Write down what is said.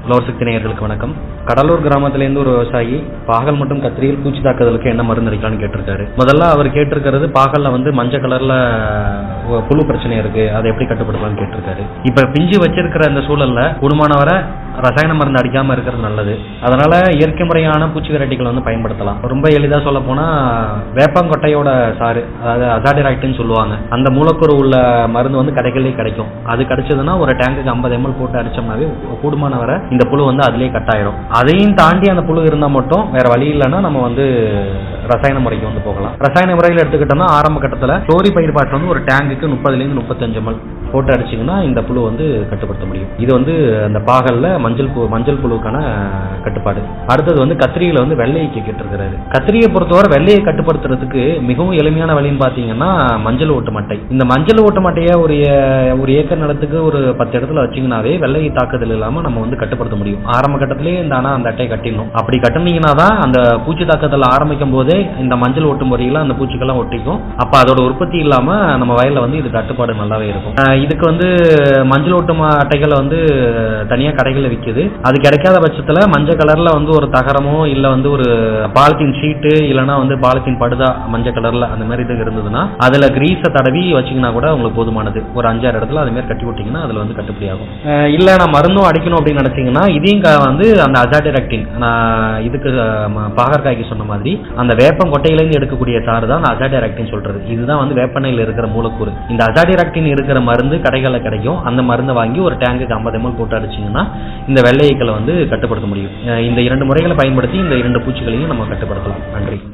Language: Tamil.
லோர் சக்தி நேயர்களுக்கு வணக்கம் கடலூர் கிராமத்திலேருந்து ஒரு விவசாயி பாகல் மற்றும் கத்திரியில் பூச்சி தாக்குதலுக்கு என்ன மருந்து அடிக்கலாம்னு கேட்டிருக்காரு முதல்ல அவர் கேட்டிருக்கிறது பாகல்ல வந்து மஞ்சள் கலர்ல ஒ- புழு பிரச்சனை இருக்கு அதை எப்படி கட்டுப்படுத்தலாம்னு கேட்டிருக்காரு இப்ப பிஞ்சு வச்சிருக்கிற அந்த சூழல்ல கூடுமானவரை ரசாயன மருந்து அடிக்காம இருக்கிறது நல்லது அதனால இயற்கை முறையான பூச்சி வெரைட்டிகள் வந்து பயன்படுத்தலாம் ரொம்ப எளிதா சொல்ல போனா வேப்பங்கொட்டையோட சாறு அதாவது அசாடிராக்டின்னு சொல்லுவாங்க அந்த மூலக்கூறு உள்ள மருந்து வந்து கடைகளிலே கிடைக்கும் அது கிடைச்சதுன்னா ஒரு டேங்குக்கு ஐம்பது எம்எல் போட்டு அடிச்சோம்னாவே கூடுமான வரை இந்த புழு வந்து அதுலயே கட் ஆயிடும் அதையும் தாண்டி அந்த புழு இருந்தா மட்டும் வேற வழி இல்லைன்னா நம்ம வந்து ரசாயன முறைக்கு வந்து போகலாம் ரசாயன முறையில் எடுத்துக்கிட்டோம்னா ஆரம்ப கட்டத்தில் குளோரி பயிர்பாட்டு வந்து ஒரு டேங்குக்கு முப்பதுலேருந்து முப்பத்தஞ்சு எம்எல் போட்டு அடிச்சிங்கன்னா இந்த புழு வந்து கட்டுப்படுத்த முடியும் இது வந்து அந்த பாகல்ல மஞ்சள் புழு மஞ்சள் புழுக்கான கட்டுப்பாடு அடுத்தது வந்து கத்திரியில வந்து வெள்ளையை கேட்டிருக்கிறாரு கத்திரியை பொறுத்தவரை வெள்ளையை கட்டுப்படுத்துறதுக்கு மிகவும் எளிமையான வழின்னு பார்த்தீங்கன்னா மஞ்சள் ஓட்டு மட்டை இந்த மஞ்சள் ஓட்டு மட்டையை ஒரு ஏ- ஒரு ஏக்கர் நிலத்துக்கு ஒரு பத்து இடத்துல வச்சீங்கன்னாவே வெள்ளை தாக்குதல் இல்லாம நம்ம வந்து கட்டுப்படுத்த முடியும் ஆரம்ப கட்டத்திலேயே இந்த ஆனா அந்த அட்டையை கட்டிடணும் அப்படி கட்டுனீங்கன்னா தான் அந்த பூச்சி தாக்குதல் ஆரம்பிக்கும் போதே இந்த மஞ்சள் ஓட்டு முறையில அந்த பூச்சிக்கெல்லாம் ஒட்டிக்கும் அப்ப அதோட உற்பத்தி இல்லாம நம்ம வயல்ல வந்து இது கட்டுப்பாடு நல்லாவே இருக்கும் அஹ் இதுக்கு வந்து மஞ்சள் ஓட்டு ம- அட்டைகளை வந்து தனியா கடைகளில் விற்குது அது கிடைக்காத பட்சத்துல மஞ்சள் கலர்ல வந்து ஒரு தகரமோ இல்ல வந்து ஒரு பாலித்தீன் ஷீட்டு இல்லைன்னா வந்து பாலித்தீன் படுதா மஞ்சள் கலர்ல அந்த மாதிரி இது இருந்ததுன்னா அதுல கிரீஸை தடவி வச்சீங்கன்னா கூட உங்களுக்கு போதுமானது ஒரு அஞ்சாறு இடத்துல அது மாதிரி கட்டி விட்டீங்கன்னா அதுல வந்து கட்டுப்படி ஆகும் அஹ் இல்ல நான் மருந்தும் அடிக்கணும் அப்படின்னு நினைச்சீங்கன்னா இதையும் க- வந்து அந்த அஜாடிரக்டின் நான் இதுக்கு அஹ், ம- பாகற்காய்க்கு சொன்ன மாதிரி அந்த வேப்பம் கொட்டையிலேருந்து எடுக்கக்கூடிய சாறு தான் அந்த அஜாடிரக்டின் சொல்றது இதுதான் வந்து வேப்பெண்ணெயில் இருக்கிற மூலக்கூறு இந்த அஜாடிரக்டின் இருக்கிற மருந்து கடைகளில் கிடைக்கும் அந்த மருந்தை வாங்கி ஒரு டேங்குக்கு ஐம்பது எம்எல் போட்டு அடிச்சீங்கன்னா இந்த வெள்ளையக்களை வந்து கட்டுப்படுத்த முடியும் அஹ் இந்த இரண்டு முறைகளை பயன்படுத்தி இந்த இரண்டு பூச்சிகளையும் நம்ம கட்டுப்படுத்தலாம் நன்றி